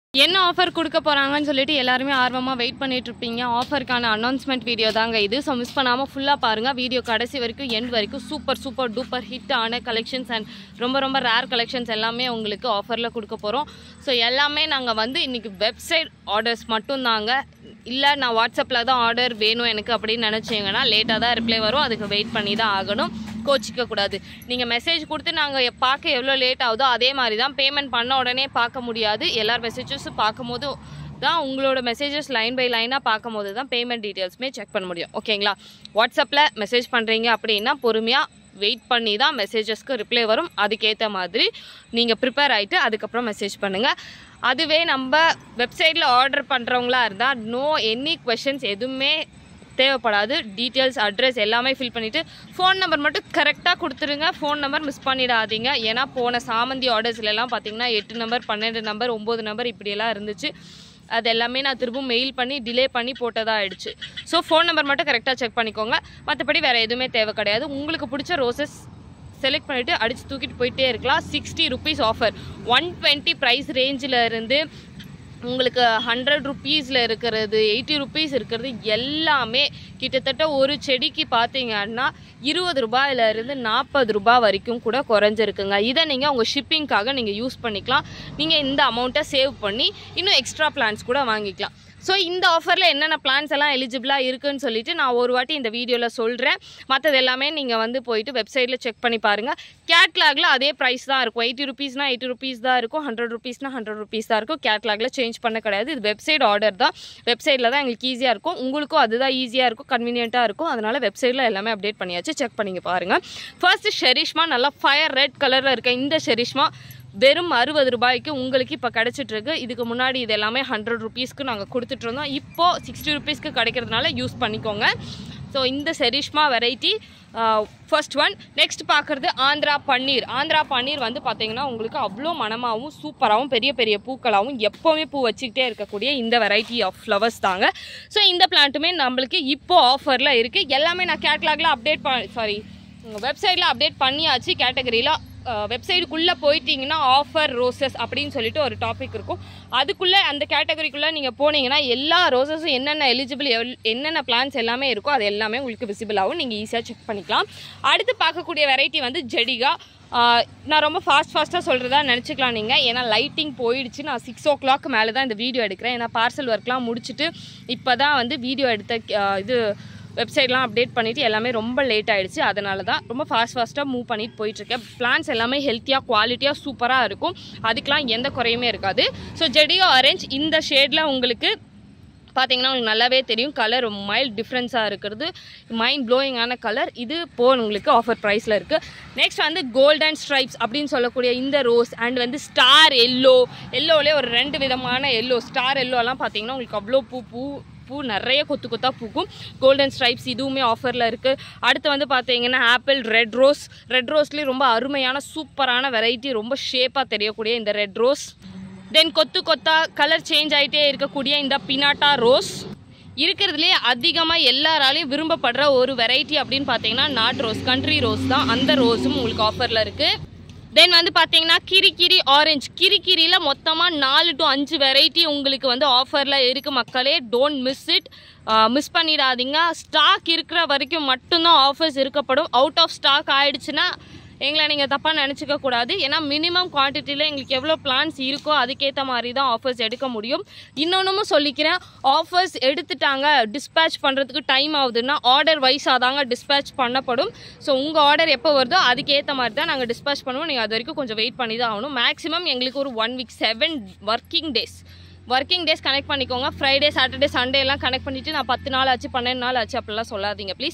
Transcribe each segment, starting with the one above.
என்ன ஆஃபர் கொடுக்க போகிறாங்கன்னு சொல்லிட்டு எல்லாருமே ஆர்வமாக வெயிட் பண்ணிட்டு இருப்பீங்க ஆஃபருக்கான அனௌன்ஸ்மெண்ட் வீடியோ தாங்க இது ஸோ மிஸ் பண்ணாமல் ஃபுல்லாக பாருங்கள் வீடியோ கடைசி வரைக்கும் எண்ட் வரைக்கும் சூப்பர் சூப்பர் டூப்பர் ஹிட் ஆன கலெக்ஷன்ஸ் அண்ட் ரொம்ப ரொம்ப ரேர் கலெக்ஷன்ஸ் எல்லாமே உங்களுக்கு ஆஃபரில் கொடுக்க போகிறோம் ஸோ எல்லாமே நாங்கள் வந்து இன்றைக்கி வெப்சைட் ஆர்டர்ஸ் மட்டும்தாங்க இல்லை நான் வாட்ஸ்அப்பில் தான் ஆர்டர் வேணும் எனக்கு அப்படின்னு நினச்சிங்கன்னா லேட்டாக தான் ரிப்ளை வரும் அதுக்கு வெயிட் பண்ணி தான் ஆகணும் கோச்சிக்க கூடாது நீங்கள் மெசேஜ் கொடுத்து நாங்கள் பார்க்க எவ்வளோ லேட் ஆகுதோ அதே மாதிரி தான் பேமெண்ட் பண்ண உடனே பார்க்க முடியாது எல்லார் மெசேஜஸும் பார்க்கும்போது தான் உங்களோட மெசேஜஸ் லைன் பை லைனாக பார்க்கும் போது தான் பேமெண்ட் டீட்டெயில்ஸுமே செக் பண்ண முடியும் ஓகேங்களா வாட்ஸ்அப்பில் மெசேஜ் பண்ணுறீங்க அப்படின்னா பொறுமையாக வெயிட் பண்ணி தான் மெசேஜஸ்க்கு ரிப்ளை வரும் அதுக்கேற்ற மாதிரி நீங்கள் ப்ரிப்பேர் ஆகிட்டு அதுக்கப்புறம் மெசேஜ் பண்ணுங்கள் அதுவே நம்ம வெப்சைட்டில் ஆர்டர் பண்ணுறவங்களா இருந்தால் நோ எனி கொஷின்ஸ் எதுவுமே தேவைப்படாது டீட்டெயில்ஸ் அட்ரஸ் எல்லாமே ஃபில் பண்ணிவிட்டு ஃபோன் நம்பர் மட்டும் கரெக்டாக கொடுத்துருங்க ஃபோன் நம்பர் மிஸ் பண்ணிடாதீங்க ஏன்னா போன சாமந்தி ஆர்டர்ஸ்லாம் பார்த்தீங்கன்னா எட்டு நம்பர் பன்னெண்டு நம்பர் ஒம்பது நம்பர் இப்படியெல்லாம் இருந்துச்சு அது எல்லாமே நான் திரும்ப மெயில் பண்ணி டிலே பண்ணி போட்டதாக ஆயிடுச்சு ஸோ ஃபோன் நம்பர் மட்டும் கரெக்டாக செக் பண்ணிக்கோங்க மற்றபடி வேறு எதுவுமே தேவை கிடையாது உங்களுக்கு பிடிச்ச ரோசஸ் செலக்ட் பண்ணிவிட்டு அடித்து தூக்கிட்டு போயிட்டே இருக்கலாம் sixty rupees offer one twenty price ரேஞ்சில் இருந்து உங்களுக்கு ஹண்ட்ரட் ருப்பீஸில் இருக்கிறது எயிட்டி ருப்பீஸ் இருக்கிறது எல்லாமே கிட்டத்தட்ட ஒரு செடிக்கு பார்த்தீங்கன்னா இருபது ரூபாயிலிருந்து நாற்பது ரூபாய் வரைக்கும் கூட குறைஞ்சிருக்குங்க இதை நீங்கள் உங்கள் ஷிப்பிங்க்காக நீங்கள் யூஸ் பண்ணிக்கலாம் நீங்கள் இந்த அமௌண்ட்டை சேவ் பண்ணி இன்னும் எக்ஸ்ட்ரா பிளான்ஸ் கூட வாங்கிக்கலாம் ஸோ இந்த ஆஃபரில் என்னென்ன பிளான்ஸ் எல்லாம் எலிஜிபிளாக இருக்குன்னு சொல்லிட்டு நான் ஒரு வாட்டி இந்த வீடியோவில் சொல்கிறேன் மற்றது எல்லாமே நீங்கள் வந்து போயிட்டு வெப்சைட்டில் செக் பண்ணி பாருங்கள் கேட்லாகில் அதே ப்ரைஸ் தான் இருக்கும் எயிட்டி ருபீஸ்னா எயிட்டி ருபீஸ் தான் இருக்கும் ஹண்ட்ரட் ருபீஸ்னா ஹண்ட்ரட் ருபீஸ் தான் இருக்கும் கேட்லாகில் சேஞ்ச் பண்ண கிடையாது இது வெப்சைட் ஆர்டர் தான் வெப்சைட்டில் தான் எங்களுக்கு ஈஸியாக இருக்கும் உங்களுக்கும் அதுதான் ஈஸியாக இருக்கும் கன்வீனியண்ட்டாக இருக்கும் அதனால் வெப்சைட்டில் எல்லாமே அப்டேட் பண்ணியாச்சு செக் பண்ணிங்க பாருங்கள் ஃபர்ஸ்ட் ஷெரிஷ்மா நல்லா ஃபயர் ரெட் கலரில் இருக்க இந்த ஷெரிஷ்மா வெறும் அறுபது ரூபாய்க்கு உங்களுக்கு இப்போ கிடச்சிட்டு இருக்கு இதுக்கு முன்னாடி இது எல்லாமே ஹண்ட்ரட் ருபீஸ்க்கு நாங்கள் கொடுத்துட்டு இருந்தோம் இப்போது சிக்ஸ்டி ருபீஸ்க்கு கிடைக்கிறதுனால யூஸ் பண்ணிக்கோங்க ஸோ இந்த செரிஷ்மா வெரைட்டி ஃபர்ஸ்ட் ஒன் நெக்ஸ்ட் பார்க்குறது ஆந்திரா பன்னீர் ஆந்திரா பன்னீர் வந்து பார்த்தீங்கன்னா உங்களுக்கு அவ்வளோ மனமாகவும் சூப்பராகவும் பெரிய பெரிய பூக்களாகவும் எப்போவுமே பூ வச்சுக்கிட்டே இருக்கக்கூடிய இந்த வெரைட்டி ஆஃப் ஃப்ளவர்ஸ் தாங்க ஸோ இந்த பிளான்ட்டுமே நம்மளுக்கு இப்போ ஆஃபரில் இருக்குது எல்லாமே நான் கேட்லாகில் அப்டேட் ப சாரி வெப்சைட்டில் அப்டேட் பண்ணியாச்சு கேட்டகரியில் வெப்சைட்டுக்குள்ளே போயிட்டீங்கன்னா ஆஃபர் ரோசஸ் அப்படின்னு சொல்லிட்டு ஒரு டாபிக் இருக்கும் அதுக்குள்ளே அந்த கேட்டகரிக்குள்ளே நீங்கள் போனீங்கன்னா எல்லா ரோசஸும் என்னென்ன எலிஜிபிள் என்னென்ன பிளான்ஸ் எல்லாமே இருக்கோ அது எல்லாமே உங்களுக்கு விசிபிள் ஆகும் நீங்கள் ஈஸியாக செக் பண்ணிக்கலாம் அடுத்து பார்க்கக்கூடிய வெரைட்டி வந்து ஜெடிகா ஆஹ் நான் ரொம்ப ஃபாஸ்ட் ஃபாஸ்ட்டாக சொல்கிறதா நினச்சிக்கலாம் நீங்கள் ஏன்னா லைட்டிங் போயிடுச்சு நான் சிக்ஸ் ஓ கிளாக் மேலே தான் இந்த வீடியோ எடுக்கிறேன் ஏன்னா பார்சல் ஒர்க்லாம் முடிச்சுட்டு இப்போ தான் வந்து வீடியோ எடுத்த ஆஹ் இது வெப்சைட்லாம் அப்டேட் பண்ணிவிட்டு எல்லாமே ரொம்ப லேட் ஆகிடுச்சு அதனால தான் ரொம்ப ஃபாஸ்ட் ஃபாஸ்ட்டாக மூவ் பண்ணிட்டு போயிட்டுருக்கேன் பிளான்ஸ் எல்லாமே ஹெல்த்தியாக குவாலிட்டியாக சூப்பராக இருக்கும் அதுக்கெலாம் எந்த குறையுமே இருக்காது ஸோ ஜெடியோ ஆரஞ்ச் இந்த ஷேடில் உங்களுக்கு பார்த்தீங்கன்னா உங்களுக்கு நல்லாவே தெரியும் கலர் மைல்ட் டிஃப்ரென்ஸாக இருக்கிறது மைண்ட் ப்ளோயிங்கான கலர் இது போ உங்களுக்கு ஆஃபர் ப்ரைஸில் இருக்குது நெக்ஸ்ட் வந்து கோல்டன் ஸ்ட்ரைப்ஸ் அப்படின்னு சொல்லக்கூடிய இந்த ரோஸ் அண்ட் வந்து ஸ்டார் எல்லோ எல்லோலே ஒரு ரெண்டு விதமான எல்லோ ஸ்டார் எல்லோலாம் பார்த்தீங்கன்னா உங்களுக்கு அவ்வளோ பூ பூ பூ நிறைய கொத்து கொத்தாக பூக்கும் கோல்டன் ஸ்ட்ரைப்ஸ் இதுவுமே ஆஃபரில் இருக்குது அடுத்து வந்து பார்த்தீங்கன்னா ஆப்பிள் ரெட் ரோஸ் ரெட் ரோஸ்லேயே ரொம்ப அருமையான சூப்பரான வெரைட்டி ரொம்ப ஷேப்பாக தெரியக்கூடிய இந்த ரெட் ரோஸ் தென் கொத்து கொத்தா கலர் சேஞ்ச் ஆகிட்டே இருக்கக்கூடிய இந்த பினாட்டா ரோஸ் இருக்கிறதுலே அதிகமாக எல்லாராலையும் விரும்பப்படுற ஒரு வெரைட்டி அப்படின்னு பார்த்தீங்கன்னா நாட் ரோஸ் கண்ட்ரி ரோஸ் தான் அந்த ரோஸும் உங்களுக்கு ஆஃபரில் இருக்குது தென் வந்து பார்த்தீங்கன்னா கிரிக்கிரி ஆரஞ்சு கிரிக்கிரியில் மொத்தமாக நாலு டு அஞ்சு வெரைட்டி உங்களுக்கு வந்து ஆஃபரில் இருக்குது மக்களே டோன்ட் மிஸ் இட் மிஸ் பண்ணிடாதீங்க ஸ்டாக் இருக்கிற வரைக்கும் மட்டும்தான் ஆஃபர்ஸ் இருக்கப்படும் அவுட் ஆஃப் ஸ்டாக் ஆயிடுச்சுன்னா எங்களை நீங்கள் தப்பாக நினச்சிக்க கூடாது ஏன்னா மினிமம் குவான்டிட்டியில் எங்களுக்கு எவ்வளோ பிளான்ஸ் இருக்கோ அதுக்கேற்ற மாதிரி தான் ஆஃபர்ஸ் எடுக்க முடியும் இன்னொன்றும் சொல்லிக்கிறேன் ஆஃபர்ஸ் எடுத்துட்டாங்க டிஸ்பேச் பண்ணுறதுக்கு டைம் ஆகுதுன்னா ஆர்டர் வைஸாக தாங்க டிஸ்பேச் பண்ணப்படும் ஸோ உங்கள் ஆர்டர் எப்போ வருதோ அதுக்கேற்ற மாதிரி தான் நாங்கள் டிஸ்பேச் பண்ணுவோம் நீங்கள் அது வரைக்கும் கொஞ்சம் வெயிட் பண்ணி தான் ஆகணும் மேக்ஸிமம் எங்களுக்கு ஒரு one week seven working days working days connect பண்ணிக்கோங்க ஃப்ரைடே சாட்டர்டே சண்டே எல்லாம் கனெக்ட் பண்ணிவிட்டு நான் பத்து நாள் ஆச்சு பன்னெண்டு நாள் ஆச்சு அப்படிலாம் சொல்லாதீங்க ப்ளீஸ்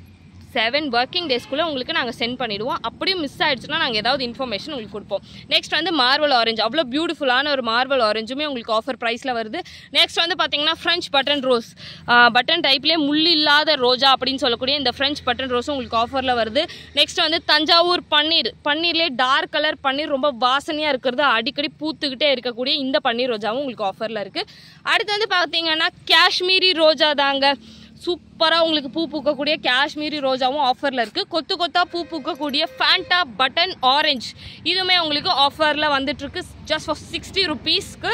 செவன் ஒர்க்கிங் டேஸ்க்குள்ளே உங்களுக்கு நாங்கள் சென்ட் பண்ணிவிடுவோம் அப்படியும் மிஸ் ஆயிடுச்சுன்னா நாங்கள் ஏதாவது இன்ஃபர்மேஷன் உங்களுக்கு கொடுப்போம் நெக்ஸ்ட் வந்து மார்வல் ஆரஞ்சு அவ்வளோ பியூட்டிஃபுல்லான ஒரு மார்வல் ஆரஞ்சுமே உங்களுக்கு ஆஃபர் ப்ரைஸில் வருது நெக்ஸ்ட் வந்து பார்த்தீங்கன்னா ஃப்ரெஞ்ச் பட்டன் ரோஸ் பட்டன் டைப்லேயே முள் இல்லாத ரோஜா அப்படின்னு சொல்லக்கூடிய இந்த ஃப்ரெஞ்ச் பட்டன் ரோஸும் உங்களுக்கு ஆஃபரில் வருது நெக்ஸ்ட் வந்து தஞ்சாவூர் பன்னீர் பன்னீர்லேயே டார்க் கலர் பன்னீர் ரொம்ப வாசனையாக இருக்கிறது அடிக்கடி பூத்துக்கிட்டே இருக்கக்கூடிய இந்த பன்னீர் ரோஜாவும் உங்களுக்கு ஆஃபரில் இருக்குது அடுத்து வந்து பார்த்தீங்கன்னா காஷ்மீரி ரோஜா தாங்க சூப்பராக உங்களுக்கு பூ பூக்கக்கூடிய காஷ்மீரி ரோஜாவும் ஆஃபரில் இருக்குது கொத்து கொத்தாக பூ பூக்கக்கூடிய ஃபேண்டா பட்டன் ஆரஞ்சு இதுவுமே உங்களுக்கு ஆஃபரில் வந்துட்டுருக்கு ஜஸ்ட் ஃபார் சிக்ஸ்டி ருபீஸ்க்கு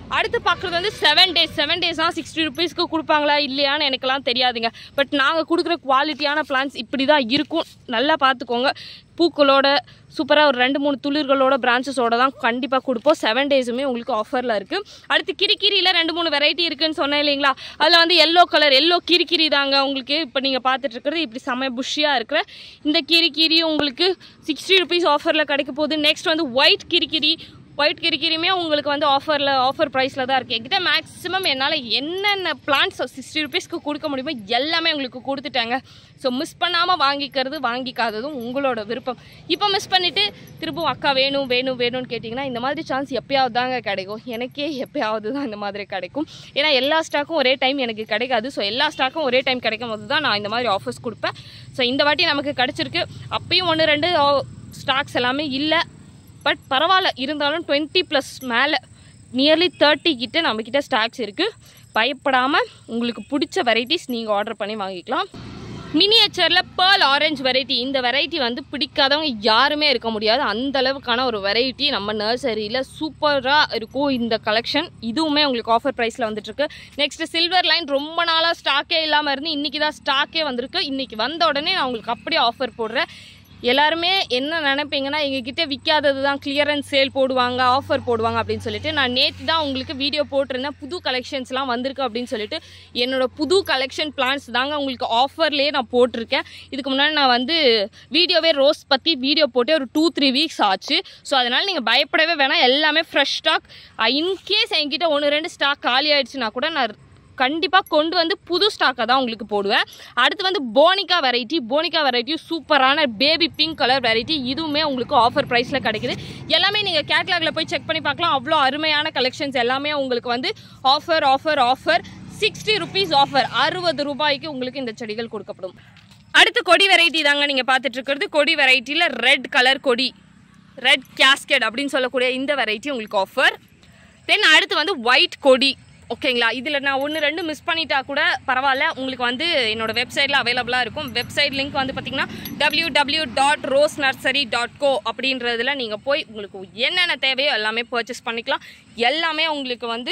அடுத்து பார்க்குறது வந்து செவன் டேஸ் செவன் டேஸ்னால் சிக்ஸ்டி ருபீஸ்க்கு கொடுப்பாங்களா இல்லையான்னு எனக்கெல்லாம் தெரியாதுங்க பட் நாங்கள் கொடுக்குற குவாலிட்டியான பிளான்ஸ் இப்படி தான் இருக்கும் நல்லா பார்த்துக்கோங்க பூக்களோட சூப்பராக ஒரு ரெண்டு மூணு துளிர்களோட பிரான்ச்சஸோட தான் கண்டிப்பாக கொடுப்போம் செவன் டேஸுமே உங்களுக்கு ஆஃபரில் இருக்குது அடுத்து கிரிக்கிரியில் ரெண்டு மூணு வெரைட்டி இருக்குன்னு சொன்னேன் இல்லைங்களா அதில் வந்து எல்லோ கலர் எல்லோ கிரிக்கிரி தாங்க உங்களுக்கு இப்போ நீங்கள் பார்த்துட்டு இருக்கிறது இப்படி செம்ம புஷ்ஷியாக இருக்கிற இந்த கிரிக்கிரி உங்களுக்கு சிக்ஸ்டி ருபீஸ் ஆஃபரில் கிடைக்க போகுது நெக்ஸ்ட் வந்து ஒயிட் கிரிக்கிரி ஒயிட் கிரிக்கிரியுமே உங்களுக்கு வந்து ஆஃபரில் ஆஃபர் ப்ரைஸில் தான் இருக்குது என்கிட்ட மேக்ஸிமம் என்னால் என்னென்ன பிளான்ஸ் சிக்ஸ்டி ருபீஸ்க்கு கொடுக்க முடியுமோ எல்லாமே உங்களுக்கு கொடுத்துட்டாங்க ஸோ மிஸ் பண்ணாமல் வாங்கிக்கிறது வாங்கிக்காததும் உங்களோட விருப்பம் இப்போ மிஸ் பண்ணிவிட்டு திரும்பவும் அக்கா வேணும் வேணும் வேணும்னு கேட்டிங்கன்னா இந்த மாதிரி சான்ஸ் எப்பயாவது தாங்க கிடைக்கும் எனக்கே எப்பயாவது தான் இந்த மாதிரி கிடைக்கும் ஏன்னா எல்லா ஸ்டாக்கும் ஒரே டைம் எனக்கு கிடைக்காது ஸோ எல்லா ஸ்டாக்கும் ஒரே டைம் கிடைக்கும் போது தான் நான் இந்த மாதிரி ஆஃபர்ஸ் கொடுப்பேன் ஸோ இந்த வாட்டி நமக்கு கிடச்சிருக்கு அப்பயும் ஒன்று ரெண்டு ஸ்டாக்ஸ் எல்லாமே இல்லை பட் பரவாயில்ல இருந்தாலும் டுவெண்ட்டி ப்ளஸ் மேலே நியர்லி தேர்ட்டி கிட்ட நம்மக்கிட்ட ஸ்டாக்ஸ் இருக்குது பயப்படாமல் உங்களுக்கு பிடிச்ச வெரைட்டிஸ் நீங்கள் ஆர்டர் பண்ணி வாங்கிக்கலாம் மினியேச்சரில் பேர்ல் ஆரஞ்சு வெரைட்டி இந்த வெரைட்டி வந்து பிடிக்காதவங்க யாருமே இருக்க முடியாது அந்த அளவுக்கான ஒரு வெரைட்டி நம்ம நர்சரியில் சூப்பராக இருக்கும் இந்த கலெக்ஷன் இதுவுமே உங்களுக்கு ஆஃபர் ப்ரைஸில் வந்துட்டுருக்கு நெக்ஸ்ட் சில்வர் லைன் ரொம்ப நாளாக ஸ்டாக்கே இல்லாமல் இருந்து இன்றைக்கி தான் ஸ்டாக்கே வந்திருக்கு இன்றைக்கி வந்த உடனே நான் உங்களுக்கு அப்படியே ஆஃபர் போடுறேன் எல்லாருமே என்ன நினைப்பீங்கன்னா எங்ககிட்ட விற்காதது தான் கிளியரன்ஸ் சேல் போடுவாங்க ஆஃபர் போடுவாங்க அப்படின்னு சொல்லிட்டு நான் நேற்று தான் உங்களுக்கு வீடியோ போட்டிருந்தேன் புது கலெக்ஷன்ஸ்லாம் வந்திருக்கு அப்படின்னு சொல்லிட்டு என்னோட புது கலெக்ஷன் பிளான்ஸ் தாங்க உங்களுக்கு ஆஃபர்லேயே நான் போட்டிருக்கேன் இதுக்கு முன்னாடி நான் வந்து வீடியோவே ரோஸ் பற்றி வீடியோ போட்டு ஒரு டூ த்ரீ வீக்ஸ் ஆச்சு ஸோ அதனால் நீங்கள் பயப்படவே வேணாம் எல்லாமே ஃப்ரெஷ் ஸ்டாக் இன்கேஸ் என்கிட்ட ஒன்று ரெண்டு ஸ்டாக் காலி ஆயிடுச்சுன்னா கூட நான் கண்டிப்பாக கொண்டு வந்து புது ஸ்டாக்கை தான் உங்களுக்கு போடுவேன் அடுத்து வந்து போனிகா வெரைட்டி போனிகா வெரைட்டி சூப்பரான பேபி பிங்க் கலர் வெரைட்டி இதுவுமே உங்களுக்கு ஆஃபர் ப்ரைஸில் கிடைக்குது எல்லாமே நீங்கள் கேட்லாகில் போய் செக் பண்ணி பார்க்கலாம் அவ்வளோ அருமையான கலெக்ஷன்ஸ் எல்லாமே உங்களுக்கு வந்து offer offer offer sixty rupees offer அறுபது ரூபாய்க்கு உங்களுக்கு இந்த செடிகள் கொடுக்கப்படும் அடுத்து கொடி வெரைட்டி தாங்க நீங்கள் பார்த்துட்டு இருக்கிறது கொடி வெரைட்டியில் ரெட் கலர் கொடி ரெட் கேஸ்கெட் அப்படின்னு சொல்லக்கூடிய இந்த வெரைட்டி உங்களுக்கு ஆஃபர் தென் அடுத்து வந்து ஒயிட் கொடி ஓகேங்களா இதில் நான் ஒன்று ரெண்டு மிஸ் பண்ணிட்டா கூட பரவாயில்ல உங்களுக்கு வந்து என்னோட வெப்சைட்டில் அவைலபிளாக இருக்கும் வெப்சைட் லிங்க் வந்து பார்த்தீங்கன்னா W W dot rose nursery dot co அப்படின்றதுல நீங்கள் போய் உங்களுக்கு என்னென்ன தேவையோ எல்லாமே பர்ச்சேஸ் பண்ணிக்கலாம் எல்லாமே உங்களுக்கு வந்து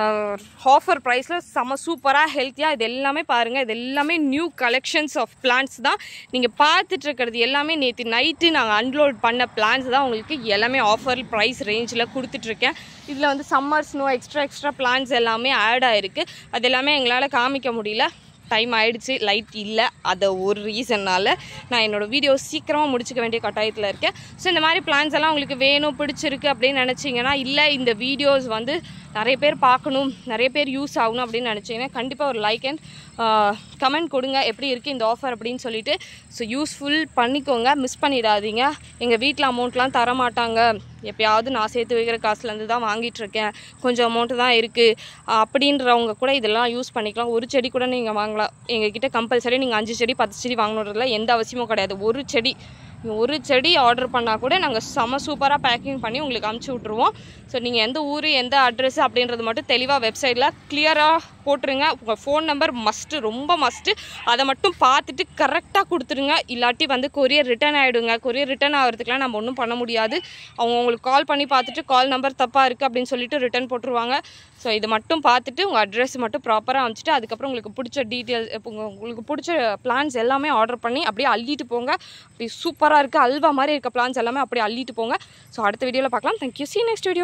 ஆஃபர் ப்ரைஸில் செம சூப்பராக ஹெல்த்தியாக இது எல்லாமே பாருங்கள் இது எல்லாமே நியூ கலெக்ஷன்ஸ் ஆஃப் பிளான்ஸ் தான் நீங்கள் பார்த்துட்டு இருக்கிறது எல்லாமே நேற்று நைட்டு நாங்கள் அன்லோட் பண்ண பிளான்ஸ் தான் உங்களுக்கு எல்லாமே ஆஃபர் ப்ரைஸ் ரேஞ்சில் கொடுத்துட்ருக்கேன் இதில் வந்து summer snow extra extra plants எல்லாமே ஆட் ஆகிருக்கு அது எல்லாமே எங்களால் காமிக்க முடியல டைம் ஆயிடுச்சு லைட் இல்லை அதை ஒரு ரீசன்னால் நான் என்னோடய வீடியோ சீக்கிரமாக முடிச்சுக்க வேண்டிய கட்டாயத்தில் இருக்கேன் ஸோ இந்த மாதிரி பிளான்ஸ் எல்லாம் உங்களுக்கு வேணும் பிடிச்சிருக்கு அப்படின்னு நினச்சிங்கன்னா இல்லை இந்த வீடியோஸ் வந்து நிறைய பேர் பார்க்கணும் நிறைய பேர் யூஸ் ஆகணும் அப்படின்னு நினச்சிங்கன்னா கண்டிப்பாக ஒரு லைக் அண்ட் கமெண்ட் கொடுங்க எப்படி இருக்குது இந்த ஆஃபர் அப்படின்னு சொல்லிட்டு ஸோ யூஸ்ஃபுல் பண்ணிக்கோங்க மிஸ் பண்ணிடாதீங்க எங்கள் வீட்டில் அமௌண்ட்லாம் தர மாட்டாங்க எப்பயாவது நான் சேர்த்து வைக்கிற காசுலேருந்து தான் வாங்கிட்டு இருக்கேன் கொஞ்சம் அமௌண்ட்டு தான் இருக்குது அப்படின்றவங்க கூட இதெல்லாம் யூஸ் பண்ணிக்கலாம் ஒரு செடி கூட நீங்கள் வாங்கலாம் எங்ககிட்ட கம்பல்சரி நீங்கள் அஞ்சு செடி பத்து செடி வாங்கணுன்றதுல எந்த அவசியமும் கிடையாது ஒரு செடி ஒரு செடி ஆர்டர் பண்ணால் கூட நாங்கள் செம சூப்பராக பேக்கிங் பண்ணி உங்களுக்கு அமுச்சு விட்ருவோம் ஸோ நீங்கள் எந்த ஊர் எந்த அட்ரஸ் அப்படின்றது மட்டும் தெளிவாக வெப்சைட்டில் கிளியராக போட்டுருங்க உங்கள் ஃபோன் நம்பர் மஸ்ட்டு ரொம்ப மஸ்ட்டு அதை மட்டும் பார்த்துட்டு கரெக்டாக கொடுத்துருங்க இல்லாட்டி வந்து கொரியர் ரிட்டர்ன் ஆகிடுங்க கொரியர் ரிட்டர்ன் ஆகிறதுக்குலாம் நம்ம ஒன்றும் பண்ண முடியாது அவங்க உங்களுக்கு கால் பண்ணி பார்த்துட்டு கால் நம்பர் தப்பாக இருக்குது அப்படின்னு சொல்லிட்டு ரிட்டர்ன் போட்டுருவாங்க ஸோ இது மட்டும் பார்த்துட்டு உங்கள் அட்ரஸ் மட்டும் ப்ராப்பராக அனுப்பிச்சிட்டு அதுக்கப்புறம் உங்களுக்கு பிடிச்ச டீட்டெயில் உங்களுக்கு பிடிச்ச பிளான்ஸ் எல்லாமே ஆர்டர் பண்ணி அப்படியே அள்ளிட்டு போங்க அப்படி சூப்பராக இருக்குது அல்வா மாதிரி இருக்க பிளான்ஸ் எல்லாமே அப்படியே அள்ளிட்டு போங்க ஸோ அடுத்த வீடியோவில் பார்க்கலாம் தேங்க்யூ சி நெக்ஸ்ட் வீடியோ